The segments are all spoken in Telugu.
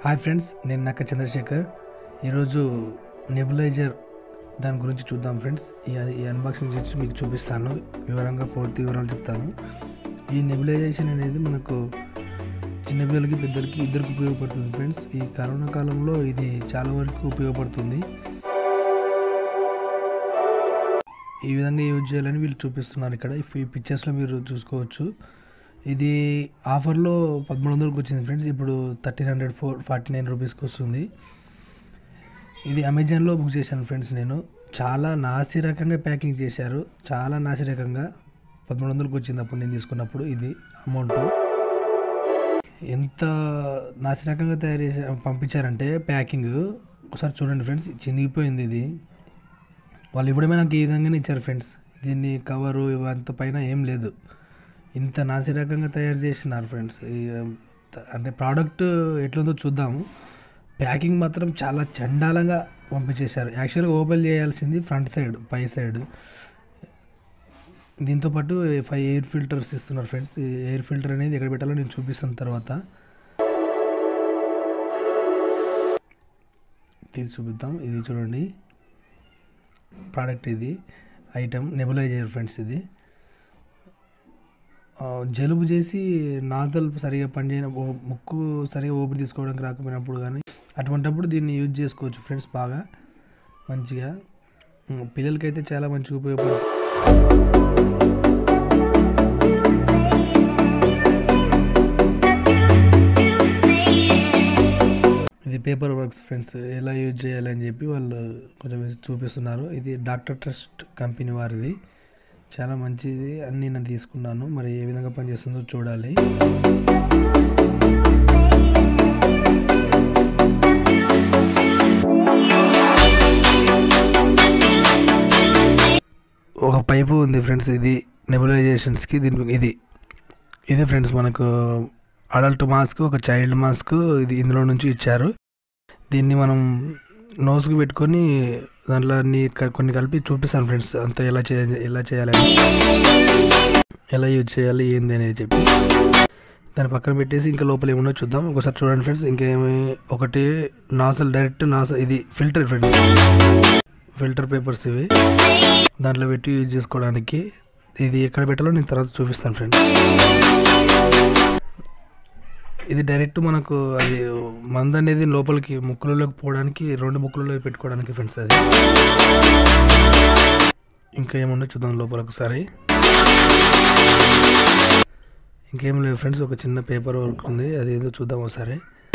హాయ్ ఫ్రెండ్స్ నేను నక్క చంద్రశేఖర్ ఈరోజు నెబులైజర్ దాని గురించి చూద్దాం ఫ్రెండ్స్ ఈ ఈ అన్బాక్సింగ్ చేసి మీకు చూపిస్తాను వివరంగా పూర్తి వివరాలు చెప్తాను ఈ నెబులైజేషన్ అనేది మనకు చిన్న పిల్లలకి పెద్దలకి ఇద్దరికి ఉపయోగపడుతుంది ఫ్రెండ్స్ ఈ కరోనా కాలంలో ఇది చాలా వరకు ఉపయోగపడుతుంది ఈ విధంగా యూజ్ చేయాలని వీళ్ళు చూపిస్తున్నారు ఇక్కడ ఈ పిక్చర్స్లో మీరు చూసుకోవచ్చు ఇది ఆఫర్లో పదమూడు వందలకు వచ్చింది ఫ్రెండ్స్ ఇప్పుడు thirteen hundred four forty nine రూపీస్కి వస్తుంది ఇది అమెజాన్లో బుక్ చేశాను ఫ్రెండ్స్ నేను చాలా నాసి రకంగా ప్యాకింగ్ చేశారు చాలా నాసి రకంగా పదమూడు వందలకు వచ్చింది అప్పుడు నేను తీసుకున్నప్పుడు ఇది అమౌంట్ ఎంత నాసి రకంగా తయారు చేసి పంపించారంటే ప్యాకింగ్ ఒకసారి చూడండి ఫ్రెండ్స్ చినిగిపోయింది ఇది వాళ్ళు ఇవ్వడమే నాకు ఈ విధంగానే ఇచ్చారు ఫ్రెండ్స్ దీన్ని కవరు ఇవంత పైన ఏం లేదు ఇంత నాసి రకంగా తయారు చేసినారు ఫ్రెండ్స్ అంటే ప్రోడక్ట్ ఎట్లుందో చూద్దాము ప్యాకింగ్ మాత్రం చాలా చండాలంగా పంపించేశారు యాక్చువల్గా ఓపెన్ చేయాల్సింది ఫ్రంట్ సైడ్ పై సైడ్ దీంతోపాటు ఫైవ్ ఎయిర్ ఫిల్టర్స్ ఇస్తున్నారు ఫ్రెండ్స్ ఈ ఎయిర్ ఫిల్టర్ అనేది ఎక్కడ పెట్టాలో నేను చూపిస్తాను తర్వాత తీసి చూపిద్దాం ఇది చూడండి ప్రోడక్ట్ ఇది ఐటమ్ నెబులైజర్ ఫ్రెండ్స్ ఇది జలుబు చేసి నాజల్ సరిగా పనిచేయన ముక్కు సరిగా ఊపిరి తీసుకోవడానికి రాకపోయినప్పుడు కానీ అటువంటప్పుడు దీన్ని యూజ్ చేసుకోవచ్చు ఫ్రెండ్స్ బాగా మంచిగా పిల్లలకైతే చాలా మంచిగా ఉపయోగపడుతుంది ఇది పేపర్ వర్క్స్ ఫ్రెండ్స్ ఎలా యూజ్ చేయాలని చెప్పి వాళ్ళు కొంచెం చూపిస్తున్నారు ఇది డాక్టర్ ట్రస్ట్ కంపెనీ వారిది చాలా మంచిది అన్ని నేను తీసుకున్నాను మరి ఏ విధంగా పనిచేస్తుందో చూడాలి ఒక పైపు ఉంది ఫ్రెండ్స్ ఇది నెబులైజేషన్స్కి దీనికి ఇది ఇది ఫ్రెండ్స్ మనకు అడల్ట్ మాస్క్ ఒక చైల్డ్ మాస్క్ ఇది ఇందులో నుంచి ఇచ్చారు దీన్ని మనం నోస్కి పెట్టుకొని దాంట్లో అన్ని కొన్ని కలిపి చూపిస్తాను ఫ్రెండ్స్ అంతా ఎలా చే ఎలా చేయాలని ఎలా యూజ్ చేయాలి ఏంది అనేది చెప్పి దాని పక్కన పెట్టేసి ఇంకా లోపల ఏముందో చూద్దాం ఒకసారి చూడండి ఫ్రెండ్స్ ఇంకేమి ఒకటి నాసల్ డైరెక్ట్ నాసల్ ఇది ఫిల్టర్ ఫ్రెండ్స్ ఫిల్టర్ పేపర్స్ ఇవి దాంట్లో పెట్టి యూజ్ చేసుకోవడానికి ఇది ఎక్కడ పెట్టాలో నేను తర్వాత చూపిస్తాను ఫ్రెండ్స్ ఇది డైరెక్ట్ మనకు అది మందు అనేది లోపలికి ముక్కులలోకి పోవడానికి రెండు ముక్కులలో పెట్టుకోవడానికి ఫ్రెండ్స్ అది ఇంకా ఏముందో చూద్దాం లోపల ఒకసారి ఇంకేం లేదు ఫ్రెండ్స్ ఒక చిన్న పేపర్ వర్క్ ఉంది అది ఏదో చూద్దాం ఒకసారి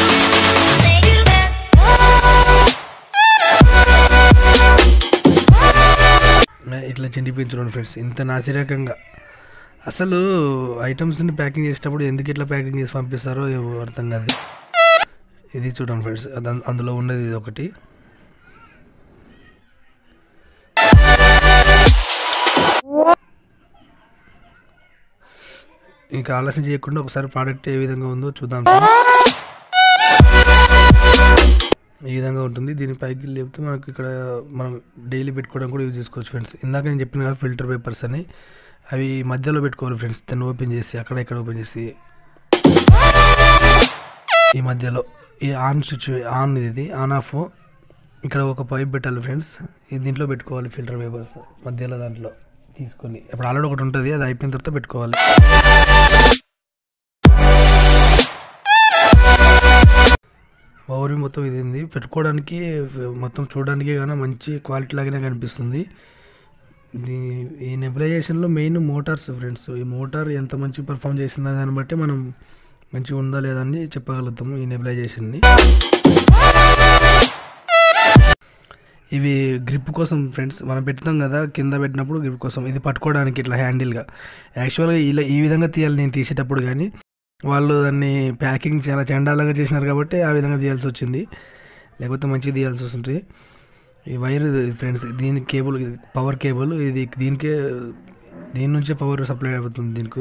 ఇట్లా చిండిపించడం ఫ్రెండ్స్ ఇంత నాసిరకంగా అసలు ఐటమ్స్ని ప్యాకింగ్ చేసేటప్పుడు ఎందుకు ఇట్లా ప్యాకింగ్ చేసి పంపిస్తారో అర్థం కాదు ఇది చూడండి ఫ్రెండ్స్ అందులో ఉన్నది ఇది ఒకటి ఇంకా ఆలస్యం చేయకుండా ఒకసారి ప్రోడక్ట్ ఏ విధంగా ఉందో చూద్దాం ఈ విధంగా ఉంటుంది దీని పైకి లేపితే మనకి ఇక్కడ మనం డైలీ పెట్టుకోవడం కూడా యూజ్ చేసుకోవచ్చు ఫ్రెండ్స్ ఇందాక నేను చెప్పిన కదా ఫిల్టర్ పేపర్స్ అని అవి మధ్యలో పెట్టుకోవాలి ఫ్రెండ్స్ దాన్ని ఓపెన్ చేసి అక్కడ ఇక్కడ ఓపెన్ చేసి ఈ మధ్యలో ఈ ఆన్ స్విచ్ ఆన్ ఇది ఆన్ ఆఫ్ ఇక్కడ ఒక పైప్ పెట్టాలి ఫ్రెండ్స్ దీంట్లో పెట్టుకోవాలి ఫిల్టర్ పేపర్స్ మధ్యలో దాంట్లో తీసుకొని ఇప్పుడు ఆల్రెడీ ఒకటి ఉంటుంది అది అయిపోయిన తర్వాత పెట్టుకోవాలి ఓవరి మొత్తం ఇది ఉంది పెట్టుకోవడానికి మొత్తం చూడడానికి కానీ మంచి క్వాలిటీ లాగానే కనిపిస్తుంది ఇది ఈ నెబులైజేషన్లో మెయిన్ మోటార్స్ ఫ్రెండ్స్ ఈ మోటార్ ఎంత మంచి పర్ఫామ్ చేసిందో దాన్ని బట్టి మనం మంచిగా ఉందా లేదా అని చెప్పగలుగుతాము ఈ నెబులైజేషన్ని ఇవి గ్రిప్ కోసం ఫ్రెండ్స్ మనం పెడతాం కదా కింద పెట్టినప్పుడు గ్రిప్ కోసం ఇది పట్టుకోవడానికి ఇట్లా హ్యాండిల్గా యాక్చువల్గా ఇలా ఈ విధంగా తీయాలి నేను తీసేటప్పుడు కానీ వాళ్ళు దాన్ని ప్యాకింగ్ చాలా చండాలంగా చేసినారు కాబట్టి ఆ విధంగా తీయాల్సి వచ్చింది లేకపోతే మంచిగా తీయాల్సి వస్తుంది ఈ వైర్ ఫ్రెండ్స్ దీని కేబుల్ పవర్ కేబుల్ ఇది దీనికే దీని నుంచే పవర్ సప్లై అవుతుంది దీనికి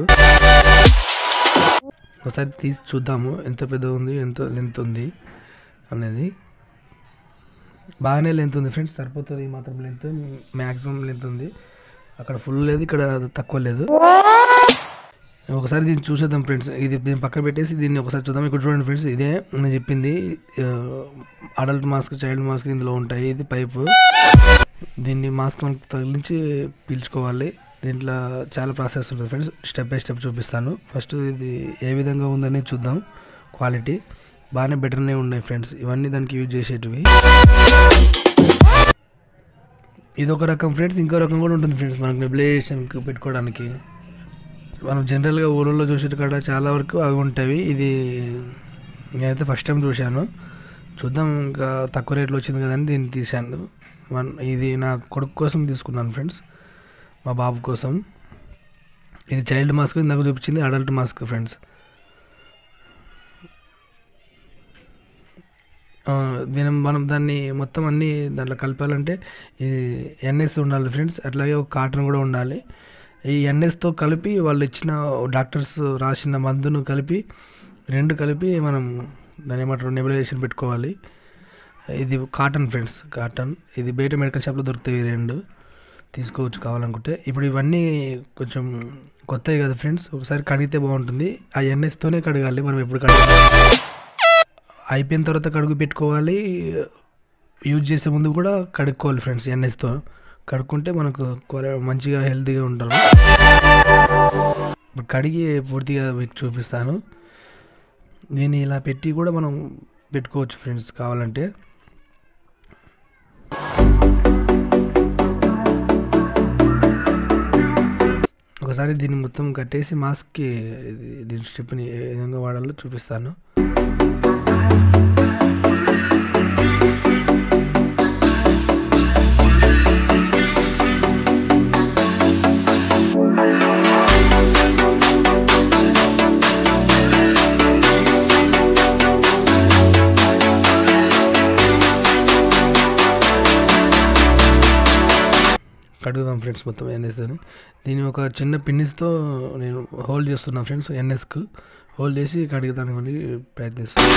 ఒకసారి తీసి చూద్దాము ఎంత పెద్ద ఉంది ఎంత లెంత్ ఉంది అనేది బాగానే లెంత్ ఉంది ఫ్రెండ్స్ సరిపోతుంది మాత్రం లెంత్ మ్యాక్సిమం లెంత్ ఉంది అక్కడ ఫుల్ లేదు ఇక్కడ తక్కువ లేదు ఒకసారి దీన్ని చూసేద్దాం ఫ్రెండ్స్ ఇది దీన్ని పక్కన పెట్టేసి దీన్ని ఒకసారి చూద్దాం ఇక్కడ చూడండి ఫ్రెండ్స్ ఇదే నేను చెప్పింది అడల్ట్ మాస్క్ చైల్డ్ మాస్క్ ఇందులో ఉంటాయి ఇది పైపు దీన్ని మాస్క్ మనకు తగిలించి పీల్చుకోవాలి దీంట్లో చాలా ప్రాసెస్ ఉంటుంది ఫ్రెండ్స్ స్టెప్ బై స్టెప్ చూపిస్తాను ఫస్ట్ ఇది ఏ విధంగా ఉందని చూద్దాం క్వాలిటీ బాగానే బెటర్నే ఉన్నాయి ఫ్రెండ్స్ ఇవన్నీ దానికి యూజ్ చేసేటివి ఇది ఒక రకం ఫ్రెండ్స్ ఇంకో రకం కూడా ఉంటుంది ఫ్రెండ్స్ మనకు నెబిలైజేషన్కి పెట్టుకోవడానికి మనం జనరల్గా ఊళ్ళో చూసే కాడ చాలా వరకు అవి ఉంటాయి ఇది నేనైతే ఫస్ట్ టైం చూశాను చూద్దాం ఇంకా తక్కువ రేట్లో వచ్చింది కదని దీన్ని తీశాను వన్ ఇది నా కొడుకు కోసం తీసుకున్నాను ఫ్రెండ్స్ మా బాబు కోసం ఇది చైల్డ్ మాస్క్ ఇందాక చూపించింది అడల్ట్ మాస్క్ ఫ్రెండ్స్ మనం మనం దాన్ని మొత్తం అన్నీ దాంట్లో కలపాలంటే ఈ ఎన్ఎస్ ఉండాలి ఫ్రెండ్స్ అట్లాగే ఒక కాటన్ కూడా ఉండాలి ఈ ఎన్ఎస్తో కలిపి వాళ్ళు ఇచ్చిన డాక్టర్స్ రాసిన మందును కలిపి రెండు కలిపి మనం దాని ఏమంటారు నెబులైజేషన్ పెట్టుకోవాలి ఇది కాటన్ ఫ్రెండ్స్ కాటన్ ఇది బయట మెడికల్ షాప్లో దొరుకుతాయి ఈ రెండు తీసుకోవచ్చు కావాలనుకుంటే ఇప్పుడు ఇవన్నీ కొంచెం కొత్తవి కదా ఫ్రెండ్స్ ఒకసారి కడిగితే బాగుంటుంది ఆ ఎన్ఎస్తోనే కడగాలి మనం ఎప్పుడు కడగాలి అయిపోయిన తర్వాత కడుగు పెట్టుకోవాలి యూజ్ చేసే ముందు కూడా కడుక్కోవాలి ఫ్రెండ్స్ ఎన్ఎస్తో కడుక్కుంటే మనకు క్వాలి- మంచిగా హెల్తీగా ఉంటారు ఇప్పుడు కడిగి పూర్తిగా మీకు చూపిస్తాను దీన్ని ఇలా పెట్టి కూడా మనం పెట్టుకోవచ్చు ఫ్రెండ్స్ కావాలంటే ఒకసారి దీన్ని మొత్తం కట్టేసి మాస్క్కి ఇది దీని స్టెప్ని ఏ విధంగా వాడాలో చూపిస్తాను కడుగుదాం ఫ్రెండ్స్ మొత్తం ఎన్ఎస్ని దీన్ని ఒక చిన్న పిన్నిస్తో నేను హోల్డ్ చేస్తున్నాను ఫ్రెండ్స్ ఎన్ఎస్కు హోల్డ్ చేసి కడుగుదానికి ప్రయత్నిస్తాను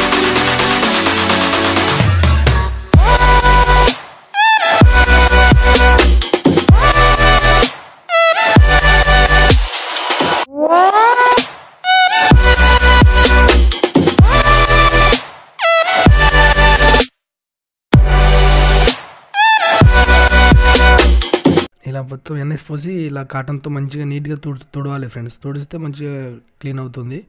ఇలా మొత్తం ఎన్ఎస్ పోసి ఇలా కాటన్తో మంచిగా నీట్గా తుడు తుడవాలి ఫ్రెండ్స్ తుడిస్తే మంచిగా క్లీన్ అవుతుంది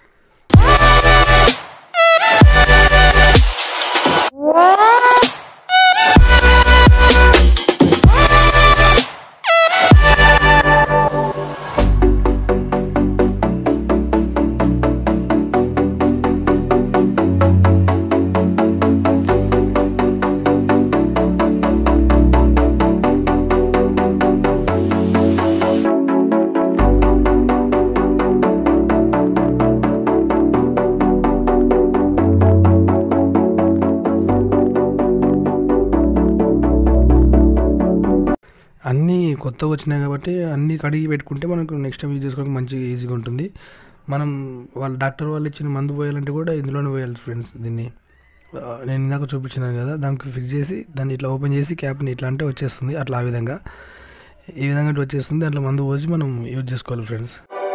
అన్నీ కొత్తగా వచ్చినాయి కాబట్టి అన్నీ కడిగి పెట్టుకుంటే మనకు నెక్స్ట్ టైం యూజ్ చేసుకోవడానికి మంచిగా ఈజీగా ఉంటుంది మనం వాళ్ళ డాక్టర్ వాళ్ళు ఇచ్చిన మందు పోయాలంటే కూడా ఇందులోనే పోయాలి ఫ్రెండ్స్ దీన్ని ఆ, నేను ఇందాక చూపించినాను కదా దానికి ఫిక్స్ చేసి దాన్ని ఇట్లా ఓపెన్ చేసి క్యాప్ని ఇట్లా అంటే వచ్చేస్తుంది అట్లా ఆ విధంగా ఈ విధంగా ఇట్లా వచ్చేస్తుంది దాంట్లో మందు పోసి మనం యూజ్ చేసుకోవాలి ఫ్రెండ్స్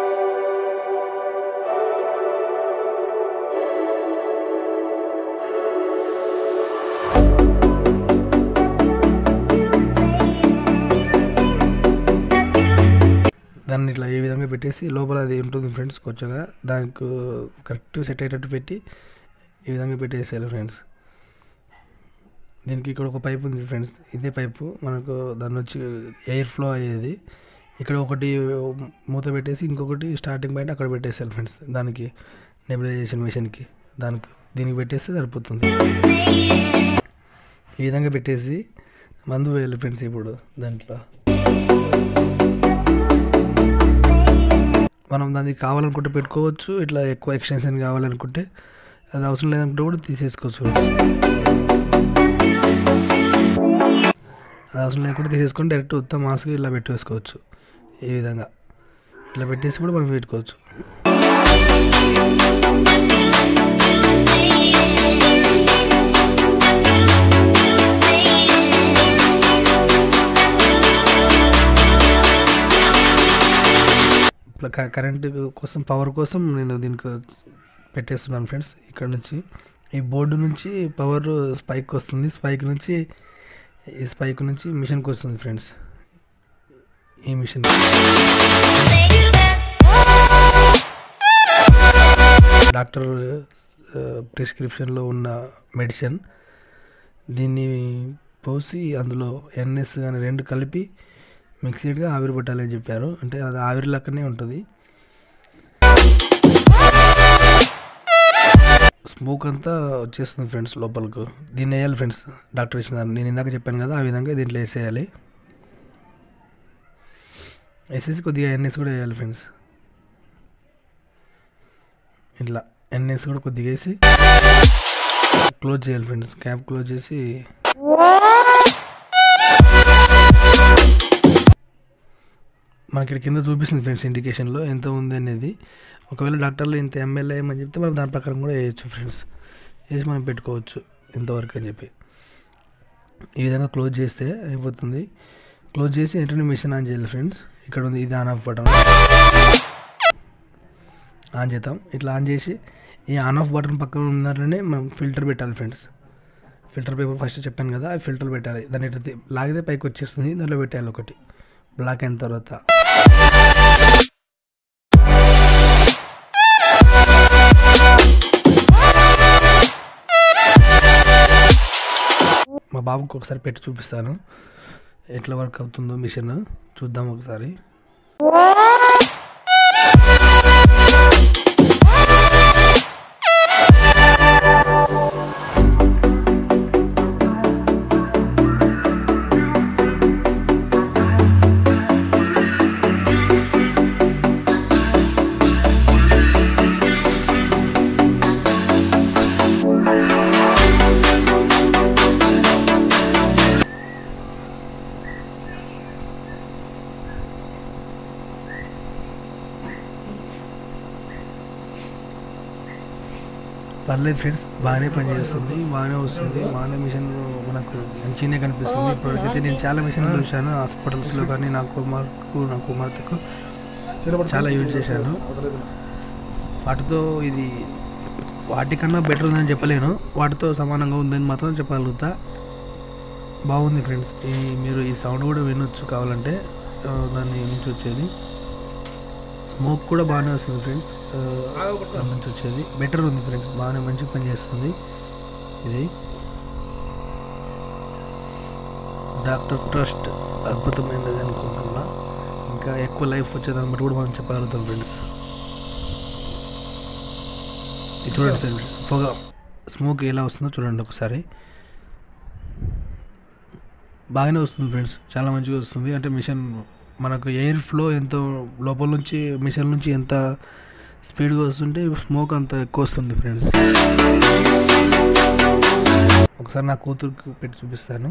దాన్ని ఇట్లా ఈ విధంగా పెట్టేసి లోపల అది ఉంటుంది ఫ్రెండ్స్ కొచ్చగా దానికి కరెక్ట్ సెట్ అయ్యేటట్టు పెట్టి ఈ విధంగా పెట్టేసేయాలి ఫ్రెండ్స్ దీనికి ఇక్కడ ఒక పైప్ ఉంది ఫ్రెండ్స్ ఇదే పైపు మనకు దాని వచ్చి ఎయిర్ ఫ్లో అయ్యేది ఇక్కడ ఒకటి మూత పెట్టేసి ఇంకొకటి స్టార్టింగ్ పాయింట్ అక్కడ పెట్టేసేయాలి ఫ్రెండ్స్ దానికి నెబిలైజేషన్ మిషన్కి దానికి దీనికి పెట్టేస్తే సరిపోతుంది ఈ విధంగా పెట్టేసి మందు వేయాలి ఫ్రెండ్స్ ఇప్పుడు దాంట్లో మనం దానికి కావాలనుకుంటే పెట్టుకోవచ్చు ఇట్లా ఎక్కువ ఎక్స్టెన్షన్ కావాలనుకుంటే అది అవసరం లేదనుకుంటే కూడా తీసేసుకోవచ్చు ఫ్రెండ్స్ అది అవసరం లేకుండా తీసేసుకొని డైరెక్ట్ ఉత్త మాస్క్ ఇలా పెట్టేసుకోవచ్చు ఈ విధంగా ఇట్లా పెట్టేసి కూడా మనం పెట్టుకోవచ్చు ఇట్లా క- కరెంట్ కోసం పవర్ కోసం నేను దీనికి పెట్టేస్తున్నాను ఫ్రెండ్స్ ఇక్కడ నుంచి ఈ బోర్డు నుంచి పవర్ స్పైక్ వస్తుంది స్పైక్ నుంచి ఈ స్పైక్ నుంచి మిషన్కి వస్తుంది ఫ్రెండ్స్ ఈ మిషన్ డాక్టర్ ప్రిస్క్రిప్షన్లో ఉన్న మెడిసిన్ దీన్ని పోసి అందులో ఎన్ఎస్ అని రెండు కలిపి మిక్సీడ్గా ఆవిరి పెట్టాలని చెప్పారు అంటే అది ఆవిరి లెక్కనే ఉంటుంది స్మోక్ అంతా వచ్చేస్తుంది ఫ్రెండ్స్ లోపలకు దీన్ని వేయాలి ఫ్రెండ్స్ డాక్టర్ ఇచ్చిన నేను ఇందాక చెప్పాను కదా ఆ విధంగా దీంట్లో వేసేయాలి వేసేసి కొద్దిగా ఎన్ఎస్ కూడా వేయాలి ఫ్రెండ్స్ ఇట్లా ఎన్ఎస్ కూడా కొద్దిగా వేసి క్లోజ్ చేయాలి ఫ్రెండ్స్ క్యాప్ క్లోజ్ చేసి మనకి ఇక్కడ కింద చూపిస్తుంది ఫ్రెండ్స్ ఇండికేషన్లో ఎంత ఉంది అనేది ఒకవేళ డాక్టర్లు ఇంత ఎంఎల్ఏ అని చెప్తే మనం దాని ప్రకారం కూడా వేయచ్చు ఫ్రెండ్స్ వేసి మనం పెట్టుకోవచ్చు ఇంతవరకు అని చెప్పి ఈ విధంగా క్లోజ్ చేస్తే అయిపోతుంది క్లోజ్ చేసి వెంటనే మిషన్ ఆన్ చేయాలి ఫ్రెండ్స్ ఇక్కడ ఉంది ఇది ఆన్ ఆఫ్ బటన్ ఆన్ చేద్దాం ఇట్లా ఆన్ చేసి ఈ ఆన్ ఆఫ్ బటన్ పక్కన ఉన్నారనే మనం ఫిల్టర్ పెట్టాలి ఫ్రెండ్స్ ఫిల్టర్ పేపర్ ఫస్ట్ చెప్పాను కదా ఆ ఫిల్టర్ పెట్టాలి దాన్ని ఇట్లా తి- లాగితే పైకి వచ్చేస్తుంది దాంట్లో పెట్టాలి ఒకటి బ్లాక్ అయిన తర్వాత మా బాబుకి ఒకసారి పెట్టి చూపిస్తాను ఎట్లా వర్క్ అవుతుందో మిషన్ చూద్దాం ఒకసారి పర్లేదు ఫ్రెండ్స్ బాగానే పనిచేస్తుంది బాగానే వస్తుంది బాగానే మిషన్ మనకు మంచిగానే కనిపిస్తుంది ఇప్పటికైతే నేను చాలా మిషన్ చూశాను హాస్పిటల్స్లో కానీ నా కుమార్కు నా కుమార్తెకు చాలా యూజ్ చేశాను వాటితో ఇది వాటికన్నా బెటర్ ఉందని చెప్పలేను వాటితో సమానంగా ఉందని మాత్రం చెప్పగలుగుతా బాగుంది ఫ్రెండ్స్ ఈ మీరు ఈ సౌండ్ కూడా వినొచ్చు కావాలంటే ఆ, దాని నుంచి వచ్చేది స్మోక్ కూడా బాగానే వస్తుంది ఫ్రెండ్స్ ఆ, దాని నుంచి వచ్చేది బెటర్ ఉంది ఫ్రెండ్స్ బాగానే మంచిగా పనిచేస్తుంది ఇది డాక్టర్ ట్రస్ట్ అద్భుతమైనది అనుకుంటున్నా ఇంకా ఎక్కువ లైఫ్ వచ్చేదాన్ని బట్టి కూడా మనం చెప్పగలుగుతాం ఫ్రెండ్స్ ఇది చూడండి ఫ్రెండ్స్ పొగ స్మోక్ ఎలా వస్తుందో చూడండి ఒకసారి బాగానే వస్తుంది ఫ్రెండ్స్ చాలా మంచిగా వస్తుంది అంటే మిషన్ మనకు ఎయిర్ ఫ్లో ఎంత లోపల నుంచి మిషన్ నుంచి ఎంత స్పీడ్గా వస్తుంటే స్మోక్ అంత ఎక్కువ వస్తుంది ఫ్రెండ్స్ ఒకసారి నా కూతురుకి పెట్టి చూపిస్తాను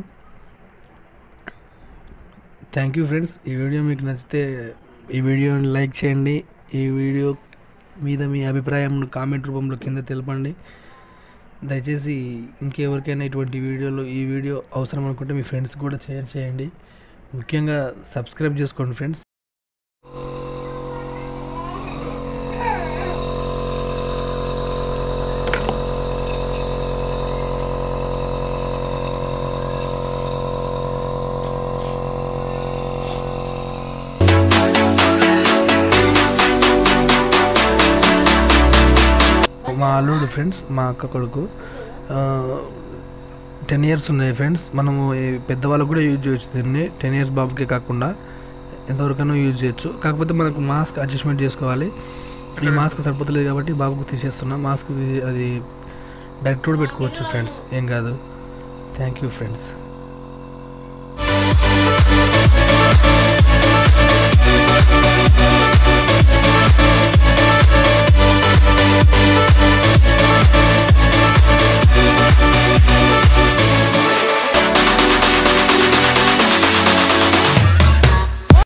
థ్యాంక్ యూ ఫ్రెండ్స్ ఈ వీడియో మీకు నచ్చితే ఈ వీడియోని లైక్ చేయండి ఈ వీడియో మీద మీ అభిప్రాయం కామెంట్ రూపంలో కింద తెలపండి దయచేసి ఇంకెవరికైనా ఇటువంటి వీడియోలు ఈ వీడియో అవసరం అనుకుంటే మీ ఫ్రెండ్స్ కూడా షేర్ చేయండి ముఖ్యంగా సబ్స్క్రైబ్ చేసుకోండి ఫ్రెండ్స్ మా అల్లుడు ఫ్రెండ్స్ మా అక్క కొడుకు టెన్ ఇయర్స్ ఉన్నాయి ఫ్రెండ్స్ మనము ఈ పెద్దవాళ్ళకు కూడా యూజ్ చేయొచ్చు దీన్ని టెన్ ఇయర్స్ బాబుకే కాకుండా ఎంతవరకైనా యూజ్ చేయొచ్చు కాకపోతే మనకు మాస్క్ అడ్జస్ట్మెంట్ చేసుకోవాలి ఈ మాస్క్ సరిపోతలేదు కాబట్టి బాబుకు తీసేస్తున్నా మాస్క్ అది డైరెక్ట్ కూడా పెట్టుకోవచ్చు ఫ్రెండ్స్ ఏం కాదు థ్యాంక్ యూ ఫ్రెండ్స్